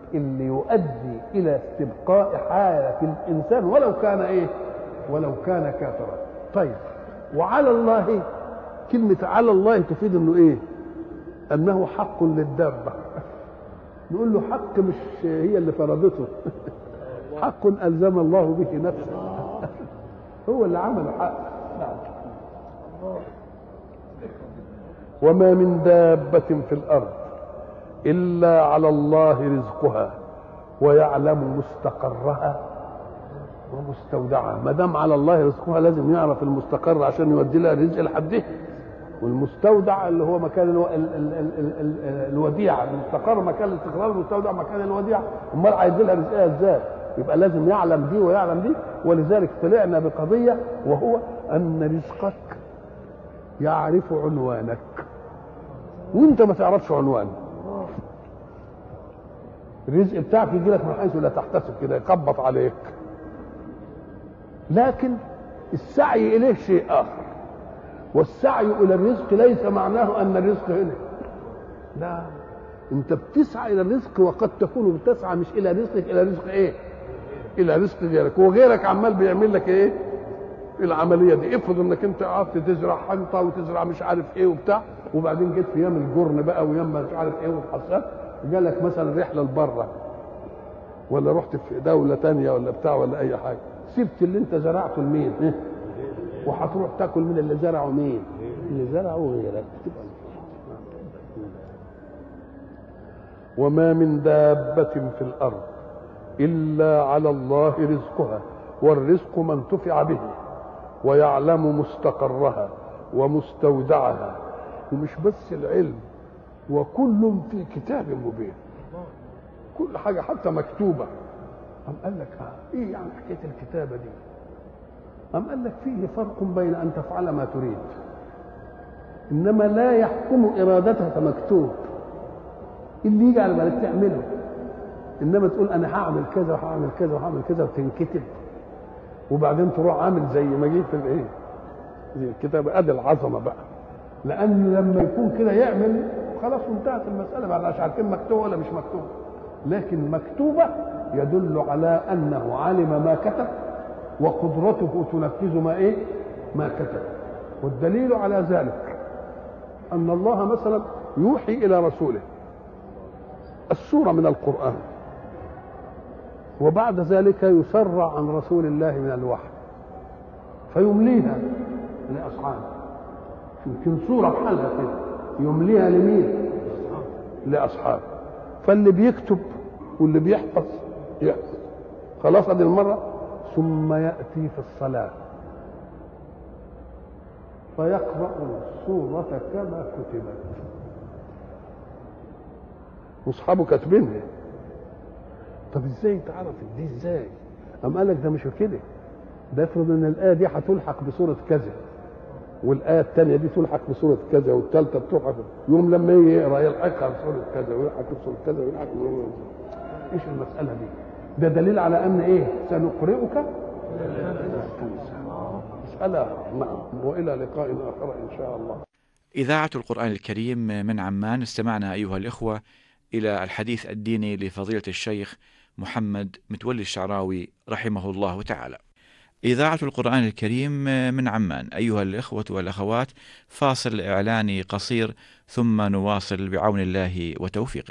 اللي يؤدي الى استبقاء حاله الانسان ولو كان ايه ولو كان كافرا طيب وعلى الله كلمة على الله تفيد انه ايه انه حق للدابة نقول له حق مش هي اللي فرضته حق الزم الله به نفسه هو اللي عمله حق نعم وما من دابة في الأرض إلا على الله رزقها ويعلم مستقرها ومستودعها ما دام على الله رزقها لازم يعرف المستقر عشان يودي لها الرزق لحده والمستودع اللي هو مكان الو... ال... ال... ال... ال... ال... الوديعه المستقر مكان الاستقرار المستودع مكان الوديعه امال هيدي لها رزقها ازاي يبقى لازم يعلم دي ويعلم دي ولذلك طلعنا بقضيه وهو ان رزقك يعرف عنوانك وانت ما تعرفش عنوانه الرزق بتاعك يجي لك من حيث لا تحتسب كده يخبط عليك لكن السعي اليه شيء اخر والسعي الى الرزق ليس معناه ان الرزق هنا لا انت بتسعى الى الرزق وقد تكون بتسعى مش الى رزقك الى رزق ايه الى رزق غيرك وغيرك عمال بيعمل لك ايه العمليه دي افرض انك انت قعدت تزرع حنطه وتزرع مش عارف ايه وبتاع وبعدين جيت في ايام الجرن بقى وايام مش عارف ايه وتحصل جالك مثلا رحله لبره ولا رحت في دوله تانية ولا بتاع ولا اي حاجه سبت اللي انت زرعته لمين إيه؟ وهتروح تاكل من اللي زرعه مين اللي زرعه غيرك تبقى وما من دابة في الأرض إلا على الله رزقها والرزق ما انتفع به ويعلم مستقرها ومستودعها ومش بس العلم وكل في كتاب مبين كل حاجة حتى مكتوبة أم قال لك آه إيه يعني حكاية الكتابة دي أم قال لك فيه فرق بين أن تفعل ما تريد إنما لا يحكم إرادتك مكتوب اللي يجي على بالك تعمله إنما تقول أنا هعمل كذا وهعمل كذا وهعمل كذا وتنكتب وبعدين تروح عامل زي ما جيت في الإيه زي الكتابة أدي العظمة بقى لأن لما يكون كده يعمل خلاص انتهت المسألة بقى مش عارفين مكتوبة ولا مش مكتوبة لكن مكتوبة يدل على أنه علم ما كتب وقدرته تنفذ ما ايه ما كتب والدليل على ذلك ان الله مثلا يوحي الى رسوله السوره من القران وبعد ذلك يسرع عن رسول الله من الوحي فيمليها لاصحابه يمكن سوره بحالها كده يمليها لمين لاصحابه فاللي بيكتب واللي بيحفظ يحفظ خلاص ادي المره ثم يأتي في الصلاة فيقرأ السورة كما كتبت واصحابه كاتبينها طب ازاي تعرف دي ازاي؟ أم قال لك ده مش كده ده افرض ان الآية دي هتلحق بسورة كذا والآية الثانية دي تلحق بسورة كذا والثالثة بتلحق يوم لما يجي يقرأ يلحقها بسورة كذا ويلحق بسورة كذا ويلحق ايش المسألة دي؟ ده دليل على ان ايه سنقرئك لا تنسى مسألة نعم وإلى لقاء آخر إن شاء الله إذاعة القرآن الكريم من عمان استمعنا أيها الإخوة إلى الحديث الديني لفضيلة الشيخ محمد متولي الشعراوي رحمه الله تعالى إذاعة القرآن الكريم من عمان أيها الإخوة والأخوات فاصل إعلاني قصير ثم نواصل بعون الله وتوفيقه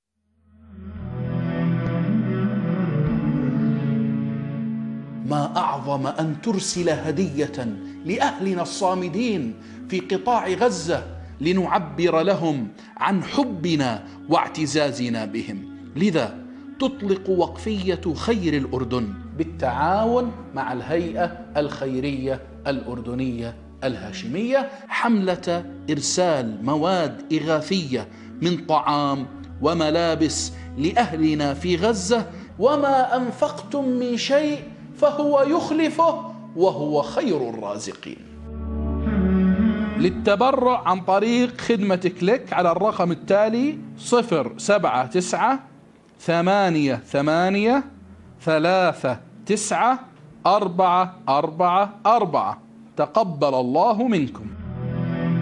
ما اعظم ان ترسل هديه لاهلنا الصامدين في قطاع غزه لنعبر لهم عن حبنا واعتزازنا بهم لذا تطلق وقفيه خير الاردن بالتعاون مع الهيئه الخيريه الاردنيه الهاشميه حمله ارسال مواد اغاثيه من طعام وملابس لاهلنا في غزه وما انفقتم من شيء فهو يخلفه وهو خير الرازقين للتبرع عن طريق خدمة كليك على الرقم التالي صفر سبعة تسعة ثمانية ثمانية ثلاثة تسعة أربعة أربعة أربعة تقبل الله منكم